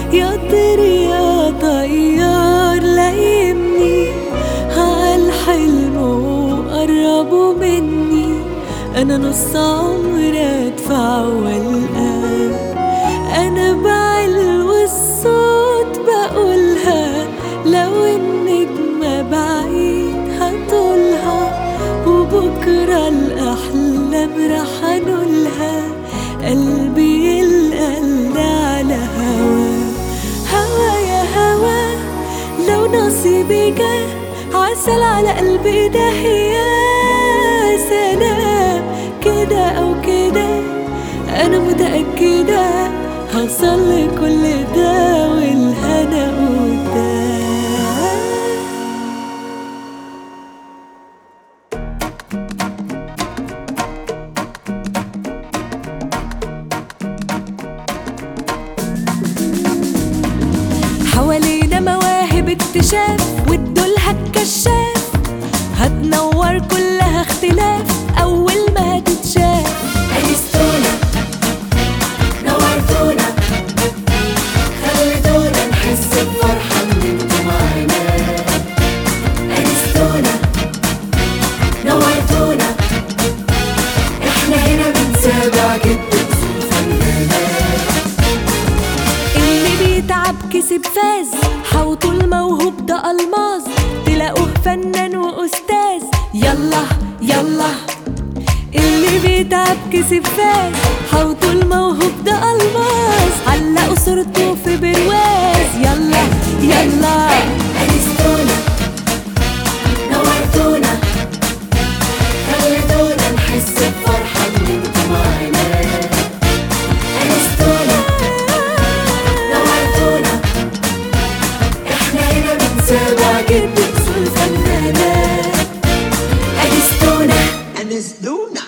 يا طير يا طيار لايمني هالحلم وقربوا مني انا نص عمر ادفع والقى انا بعلو الصوت بقولها لو النجمة بعيد هطولها وبكرة الأحلام رح أنولها قلبي يلقى اللي على هوا هوا يا هوا لو نصيبي جه عسل على قلبي ده يا سلام كده أو كده أنا متأكدة هوصل لكل ده والهنا قدام حوالينا مواهب اكتشاف والدولها الكشاف هتنور كلها اختلاف أول ما هتتشاف أنستونا نورتونا خليتونا نحس بفرحة من انتوا معانا أنستونا نورتونا احنا هنا بنسابع جدا اللي بيتعب كسب فاز حوطوا الموهوب ده ألماظ تلاقوه فنان وأستاذ يلا يلا اللي بيتعب كسب فاز حوطوا الموهوب ده ألماظ علقوا صورته في برواز يلا يلا أنستونا نورتونا خليتونا نحس بفرحة من انتوا معانا أنستونا نورتونا احنا هنا بنسابع جدا الفنانات أنستونا أنسدونا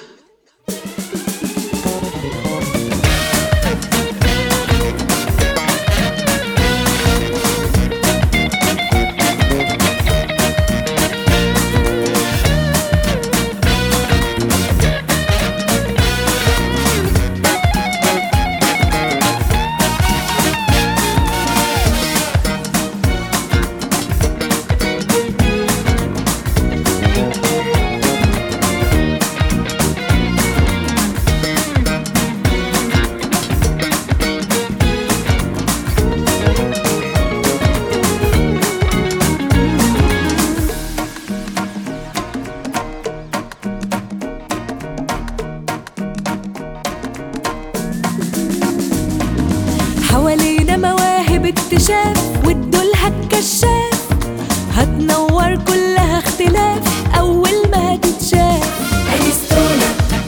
حوالينا مواهب اكتشاف والدولها الكشاف هتنور كلها اختلاف أول ما هتتشاف أنستونا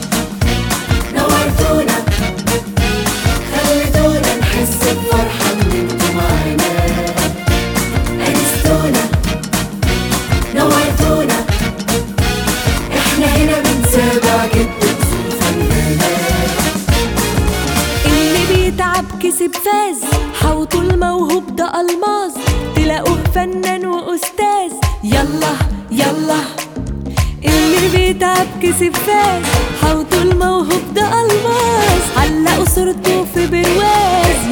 نورتونا خليتونا نحس بفرحة من انتوا معانا أنستونا نورتونا احنا هنا بنسابع جدا الفنانات اللي بيتعب كسب فاز حوطوا الموهوب ده ألماظ تلاقوه فنان وأستاذ يلا يلا اللي بيتعب كسب فاز حوطوا الموهوب ده ألماظ علقوا صورته في برواز